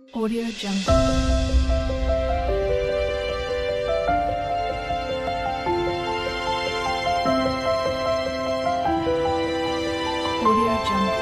Audio Jungle. Audio Jungle.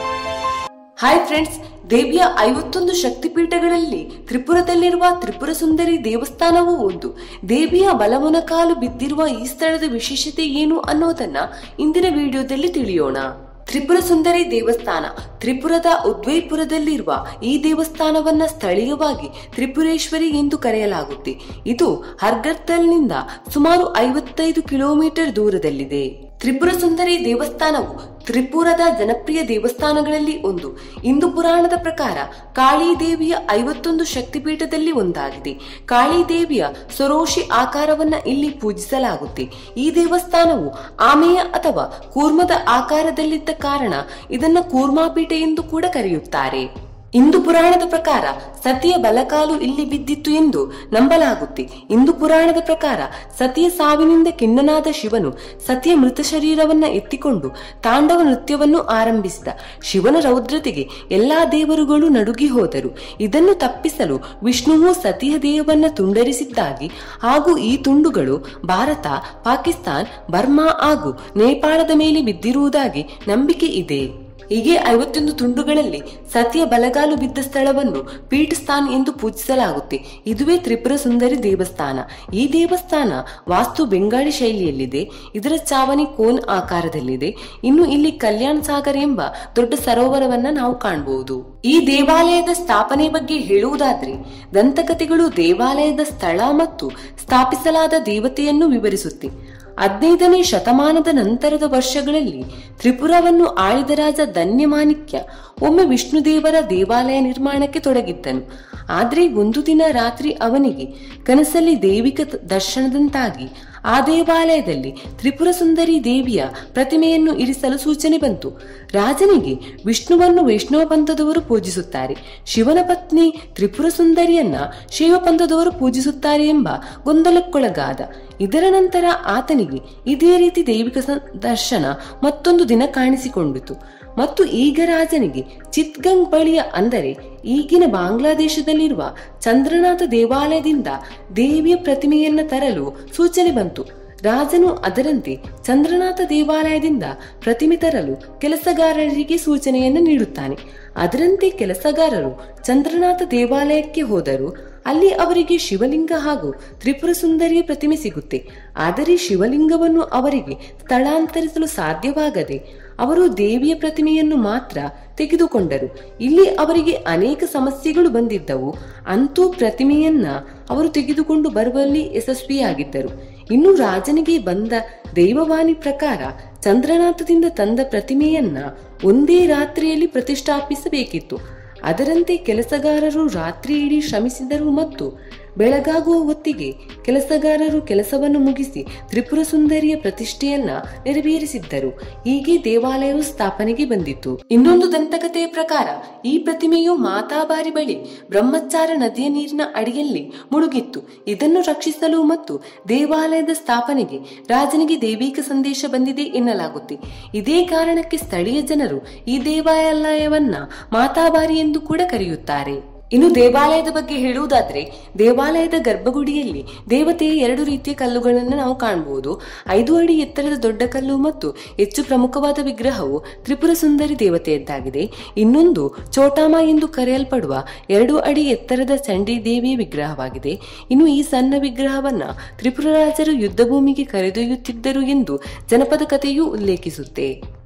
Hi friends ದೇವಿಯ ಐವತ್ತೊಂದು ಶಕ್ತಿಪೀಠಗಳಲ್ಲಿ ತ್ರಿಪುರದಲ್ಲಿರುವ ತ್ರಿಪುರ ಸುಂದರಿ ದೇವಸ್ಥಾನವೂ ಒಂದು ದೇವಿಯ ಬಲಮೊನಕಾಲು ಬಿದ್ದಿರುವ ಈ ಸ್ಥಳದ ವಿಶೇಷತೆ ಏನು ಅನ್ನೋದನ್ನ ಇಂದಿನ ವಿಡಿಯೋದಲ್ಲಿ ತಿಳಿಯೋಣ ತ್ರಿಪುರ ಸುಂದರಿ ದೇವಸ್ಥಾನ ತ್ರಿಪುರದ ಉದ್ವೈಪುರದಲ್ಲಿರುವ ಈ ದೇವಸ್ಥಾನವನ್ನ ಸ್ಥಳೀಯವಾಗಿ ತ್ರಿಪುರೇಶ್ವರಿ ಎಂದು ಕರೆಯಲಾಗುತ್ತೆ ಇದು ಹರ್ಗರ್ತಲ್ನಿಂದ ಸುಮಾರು ಐವತ್ತೈದು ಕಿಲೋಮೀಟರ್ ದೂರದಲ್ಲಿದೆ ತ್ರಿಪುರ ಸುಂದರಿ ದೇವಸ್ಥಾನವು ತ್ರಿಪುರದ ಜನಪ್ರಿಯ ದೇವಸ್ಥಾನಗಳಲ್ಲಿ ಒಂದು ಹಿಂದೂ ಪುರಾಣದ ಪ್ರಕಾರ ಕಾಳಿ ದೇವಿಯ ಐವತ್ತೊಂದು ಶಕ್ತಿಪೀಠದಲ್ಲಿ ಒಂದಾಗಿದೆ ಕಾಳಿ ದೇವಿಯ ಸೊರೋಷಿ ಆಕಾರವನ್ನ ಇಲ್ಲಿ ಪೂಜಿಸಲಾಗುತ್ತೆ ಈ ದೇವಸ್ಥಾನವು ಆಮೆಯ ಅಥವಾ ಕೂರ್ಮದ ಆಕಾರದಲ್ಲಿದ್ದ ಕಾರಣ ಇದನ್ನ ಕೂರ್ಮಾಪೀಠ ಎಂದು ಕೂಡ ಕರೆಯುತ್ತಾರೆ ಹಿಂದೂ ಪುರಾಣದ ಪ್ರಕಾರ ಸತಿಯ ಬಲಕಾಲು ಇಲ್ಲಿ ಬಿದ್ದಿತ್ತು ಎಂದು ನಂಬಲಾಗುತ್ತೆ ಹಿಂದೂ ಪುರಾಣದ ಪ್ರಕಾರ ಸತಿಯ ಸಾವಿನಿಂದ ಖಿನ್ನನಾದ ಶಿವನು ಸತಿಯ ಮೃತ ಶರೀರವನ್ನ ಎತ್ತಿಕೊಂಡು ತಾಂಡವ ನೃತ್ಯವನ್ನು ಆರಂಭಿಸಿದ ಶಿವನ ರೌದ್ರತೆಗೆ ಎಲ್ಲಾ ದೇವರುಗಳು ನಡುಗಿ ಹೋದರು ಇದನ್ನು ತಪ್ಪಿಸಲು ವಿಷ್ಣುವು ಸತಿಯ ದೇಹವನ್ನ ತುಂಡರಿಸಿದ್ದಾಗಿ ಹಾಗೂ ಈ ತುಂಡುಗಳು ಭಾರತ ಪಾಕಿಸ್ತಾನ್ ಬರ್ಮಾ ಹಾಗೂ ನೇಪಾಳದ ಮೇಲೆ ಬಿದ್ದಿರುವುದಾಗಿ ನಂಬಿಕೆ ಇದೆ ಹೀಗೆ ಐವತ್ತೊಂದು ತುಂಡುಗಳಲ್ಲಿ ಸತಿಯ ಬಲಗಾಲು ಬಿದ್ದ ಸ್ಥಳವನ್ನು ಪೀಠಸ್ಥಾನ್ ಎಂದು ಪೂಜಿಸಲಾಗುತ್ತೆ ಇದುವೇ ತ್ರಿಪುರ ಸುಂದರಿ ದೇವಸ್ಥಾನ ಈ ದೇವಸ್ಥಾನ ವಾಸ್ತು ಬೆಂಗಾಳಿ ಶೈಲಿಯಲ್ಲಿದೆ ಇದರ ಚಾವಣಿ ಕೋನ್ ಆಕಾರದಲ್ಲಿದೆ ಇನ್ನು ಇಲ್ಲಿ ಕಲ್ಯಾಣ್ ಸಾಗರ್ ಎಂಬ ದೊಡ್ಡ ಸರೋವರವನ್ನ ನಾವು ಕಾಣಬಹುದು ಈ ದೇವಾಲಯದ ಸ್ಥಾಪನೆ ಬಗ್ಗೆ ಹೇಳುವುದಾದ್ರೆ ದಂತಕಥೆಗಳು ದೇವಾಲಯದ ಸ್ಥಳ ಮತ್ತು ಸ್ಥಾಪಿಸಲಾದ ದೇವತೆಯನ್ನು ವಿವರಿಸುತ್ತೆ ಹದಿನೈದನೇ ಶತಮಾನದ ನಂತರದ ವರ್ಷಗಳಲ್ಲಿ ತ್ರಿಪುರವನ್ನು ಆಳಿದ ರಾಜ ಧನ್ಯಮಾಣಿಕ್ಯ ಒಮ್ಮೆ ವಿಷ್ಣುದೇವರ ದೇವಾಲಯ ನಿರ್ಮಾಣಕ್ಕೆ ತೊಡಗಿದ್ದನು ಆದ್ರೆ ಒಂದು ದಿನ ರಾತ್ರಿ ಅವನಿಗೆ ಕನಸಲ್ಲಿ ದೈವಿಕ ತ- ದರ್ಶನದಂತಾಗಿ ಆ ದೇವಾಲಯದಲ್ಲಿ ತ್ರಿಪುರ ಸುಂದರಿ ದೇವಿಯ ಪ್ರತಿಮೆಯನ್ನು ಇರಿಸಲು ಸೂಚನೆ ಬಂತು ರಾಜನಿಗೆ ವಿಷ್ಣುವನ್ನು ವೈಷ್ಣವ ಪಂಥದವರು ಪೂಜಿಸುತ್ತಾರೆ ಶಿವನ ಪತ್ನಿ ತ್ರಿಪುರ ಸುಂದರಿಯನ್ನ ಶಿವ ಪಂಥದವರು ಪೂಜಿಸುತ್ತಾರೆ ಎಂಬ ಗೊಂದಲಕ್ಕೊಳಗಾದ ಇದರ ನಂತರ ಆತನಿಗೆ ಇದೇ ರೀತಿ ದೈವಿಕ ಸ- ದರ್ಶನ ಮತ್ತೊಂದು ದಿನ ಕಾಣಿಸಿಕೊಂಡಿತು ಮತ್ತು ಈಗ ರಾಜನಿಗೆ ಚಿತ್ಗಂಗ್ ಬಳಿಯ ಅಂದರೆ ಈಗಿನ ಬಾಂಗ್ಲಾದೇಶದಲ್ಲಿರುವ ಚಂದ್ರನಾಥ ದೇವಾಲಯದಿಂದ ದೇವಿಯ ಪ್ರತಿಮೆಯನ್ನ ತರಲು ಸೂಚನೆ ಬಂತು ರಾಜನು ಅದರಂತೆ ಚಂದ್ರನಾಥ ದೇವಾಲಯದಿಂದ ಪ್ರತಿಮೆ ತರಲು ಕೆಲಸಗಾರರಿಗೆ ಸೂಚನೆಯನ್ನು ನೀಡುತ್ತಾನೆ ಅದರಂತೆ ಕೆಲಸಗಾರರು ಚಂದ್ರನಾಥ ದೇವಾಲಯಕ್ಕೆ ಹೋದರು ಅಲ್ಲಿ ಅವರಿಗೆ ಶಿವಲಿಂಗ ಹಾಗೂ ತ್ರಿಪುರ ಸುಂದರಿಯ ಪ್ರತಿಮೆ ಸಿಗುತ್ತೆ ಆದರೆ ಶಿವಲಿಂಗವನ್ನು ಅವರಿಗೆ ಸ್ಥಳಾಂತರಿಸಲು ಸಾಧ್ಯವಾಗದೆ ಅವರು ದೇವಿಯ ಪ್ರತಿಮೆಯನ್ನು ಮಾತ್ರ ತೆಗೆದುಕೊಂಡರು ಇಲ್ಲಿ ಅವರಿಗೆ ಅನೇಕ ಸಮಸ್ಯೆಗಳು ಬಂದಿದ್ದವು ಅಂತೂ ಪ್ರತಿಮೆಯನ್ನ ಅವರು ತೆಗೆದುಕೊಂಡು ಬರುವಲ್ಲಿ ಯಶಸ್ವಿಯಾಗಿದ್ದರು ಇನ್ನು ರಾಜನಿಗೆ ಬಂದ ದೈವವಾಣಿ ಪ್ರಕಾರ ಚಂದ್ರನಾಥದಿಂದ ತಂದ ಪ್ರತಿಮೆಯನ್ನ ಒಂದೇ ರಾತ್ರಿಯಲ್ಲಿ ಪ್ರತಿಷ್ಠಾಪಿಸಬೇಕಿತ್ತು ಅದರಂತೆ ಕೆಲಸಗಾರರು ರಾತ್ರಿ ಇಡೀ ಶ್ರಮಿಸಿದರು ಮತ್ತು ಬೆಳಗಾಗುವ ಹೊತ್ತಿಗೆ ಕೆಲಸಗಾರರು ಕೆಲಸವನ್ನು ಮುಗಿಸಿ ತ್ರಿಪುರ ಸುಂದರಿಯ ಪ್ರತಿಷ್ಠೆಯನ್ನ ನೆರವೇರಿಸಿದ್ದರು ಹೀಗೆ ದೇವಾಲಯವು ಸ್ಥಾಪನೆಗೆ ಬಂದಿತು ಇನ್ನೊಂದು ದಂತಕಥೆಯ ಪ್ರಕಾರ ಈ ಪ್ರತಿಮೆಯು ಮಾತಾಬಾರಿ ಬಳಿ ಬ್ರಹ್ಮಚಾರ ನದಿಯ ನೀರಿನ ಅಡಿಯಲ್ಲಿ ಮುಳುಗಿತ್ತು ಇದನ್ನು ರಕ್ಷಿಸಲು ಮತ್ತು ದೇವಾಲಯದ ಸ್ಥಾಪನೆಗೆ ರಾಜನಿಗೆ ದೈವಿಕ ಸಂದೇಶ ಬಂದಿದೆ ಎನ್ನಲಾಗುತ್ತೆ ಇದೇ ಕಾರಣಕ್ಕೆ ಸ್ಥಳೀಯ ಜನರು ಈ ದೇವಾಲಯವನ್ನ ಮಾತಾಬಾರಿ ಎಂದು ಕೂಡ ಕರೆಯುತ್ತಾರೆ ಇನ್ನು ದೇವಾಲಯದ ಬಗ್ಗೆ ಹೇಳುವುದಾದ್ರೆ ದೇವಾಲಯದ ಗರ್ಭಗುಡಿಯಲ್ಲಿ ದೇವತೆಯ ಎರಡು ರೀತಿಯ ಕಲ್ಲುಗಳನ್ನು ನಾವು ಕಾಣಬಹುದು ಐದು ಅಡಿ ಎತ್ತರದ ದೊಡ್ಡ ಕಲ್ಲು ಮತ್ತು ಹೆಚ್ಚು ಪ್ರಮುಖವಾದ ವಿಗ್ರಹವು ತ್ರಿಪುರ ಸುಂದರಿ ದೇವತೆಯದ್ದಾಗಿದೆ ಇನ್ನೊಂದು ಚೋಟಾಮ ಎಂದು ಕರೆಯಲ್ಪಡುವ ಎರಡು ಅಡಿ ಎತ್ತರದ ಚಂಡಿ ದೇವಿಯ ವಿಗ್ರಹವಾಗಿದೆ ಇನ್ನು ಈ ಸಣ್ಣ ವಿಗ್ರಹವನ್ನ ತ್ರಿಪುರ ರಾಜರು ಯುದ್ಧ ಭೂಮಿಗೆ ಕರೆದೊಯ್ಯುತ್ತಿದ್ದರು ಎಂದು ಜನಪದ ಕಥೆಯು ಉಲ್ಲೇಖಿಸುತ್ತೆ